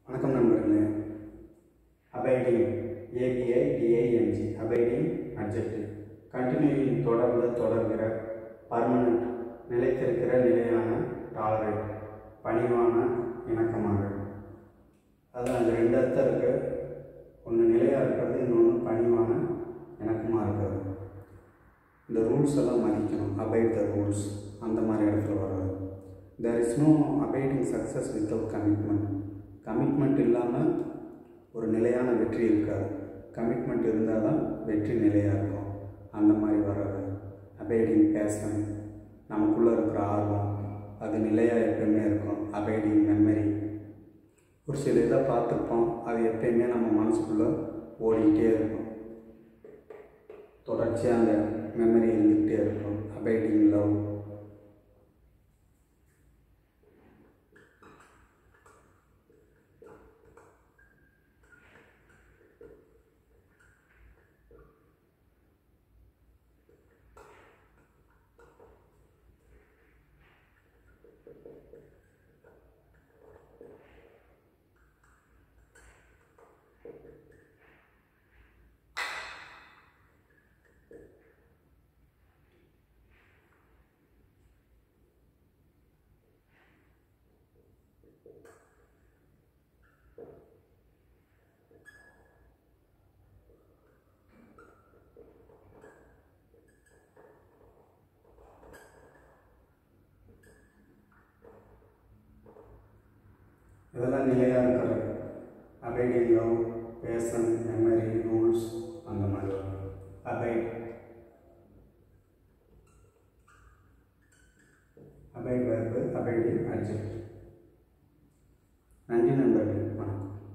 வணக்கம் நண்பர்களே abiding A B I D I N G abiding adjective continuing தொடர்ந்து தொடர்கிற பர்மனண்ட் நிலைத்திருக்கிற நிலையான டாலரேட் பணிவான இணக்கமாக அது அந்த ரெண்டு அர்த்தம் இருக்கு ஒன்று நிலையாக இருக்கிறது இன்னொன்று பணிவான இணக்கமாக இருக்கிறது இந்த ரூல்ஸ் எல்லாம் மதிக்கணும் அபைட் த ரூல்ஸ் அந்த மாதிரி இடத்துல வர்றது there is no abiding success without commitment commitment இல்லாமல் ஒரு நிலையான வெற்றி இருக்காது கமிட்மெண்ட் இருந்தால் தான் வெற்றி நிலையாக இருக்கும் அந்த மாதிரி வர்றது அபைடிங் பேஷன் நமக்குள்ளே இருக்கிற ஆர்வம் அது நிலையாக எப்பயுமே இருக்கும் அபைடிங் மெமரி ஒரு சில இதை பார்த்துருப்போம் அது எப்பயுமே நம்ம மனசுக்குள்ளே ஓடிக்கிட்டே இருக்கும் தொடர்ச்சியாக அந்த மெமரி இருந்துக்கிட்டே இருக்கும் அபைடிங் லவ் இதெல்லாம் நிலையாக இருக்கிறது abiding love passion memory rules அந்த மாதிரி abide abide verb abiding adjective நன்றி நண்பர்களே வணக்கம்